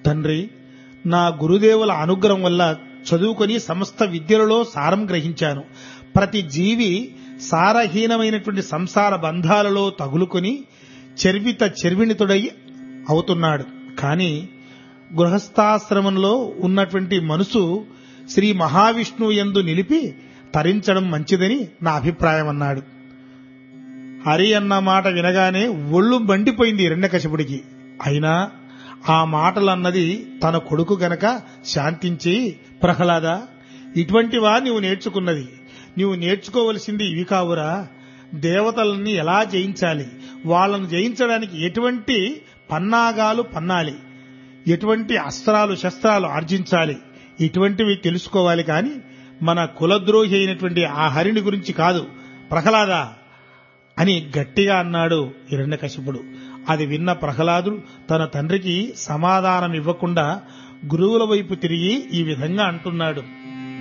తండ్రి నా గురుదేవుల అనుగ్రహం వల్ల చదువుకొని సమస్త విద్యలలో సారం గ్రహించాను ప్రతి జీవి సారహీనమైనటువంటి సంసార బంధాలలో తగులుకొని చెర్విత చెర్విణితుడై అవుతున్నాడు కానీ గృహస్థాశ్రమంలో ఉన్నటువంటి మనసు శ్రీ మహావిష్ణువు యందు నిలిపి తరించడం మంచిదని నా అభిప్రాయం అన్నాడు హరి అన్న మాట వినగానే ఒళ్ళు మండిపోయింది హిరణ్యకశిపుడికి అయినా ఆ మాటలన్నది తన కొడుకు గనక శాంతించి ప్రహ్లాద ఇటువంటివా నీవు నేర్చుకున్నది నీవు నేర్చుకోవలసింది ఇవి కావురా దేవతలని ఎలా జయించాలి వాళ్ళను జయించడానికి ఎటువంటి పన్నాగాలు పన్నాలి ఎటువంటి అస్త్రాలు శస్త్రాలు ఆర్జించాలి ఇటువంటివి తెలుసుకోవాలి కాని మన కులద్రోహి అయినటువంటి ఆ హరిని గురించి కాదు ప్రహ్లాద అని గట్టిగా అన్నాడు హిరణ్యకశిపుడు అది విన్న ప్రహ్లాదుడు తన తండ్రికి సమాధానం ఇవ్వకుండా గురువుల వైపు తిరిగి ఈ విధంగా అంటున్నాడు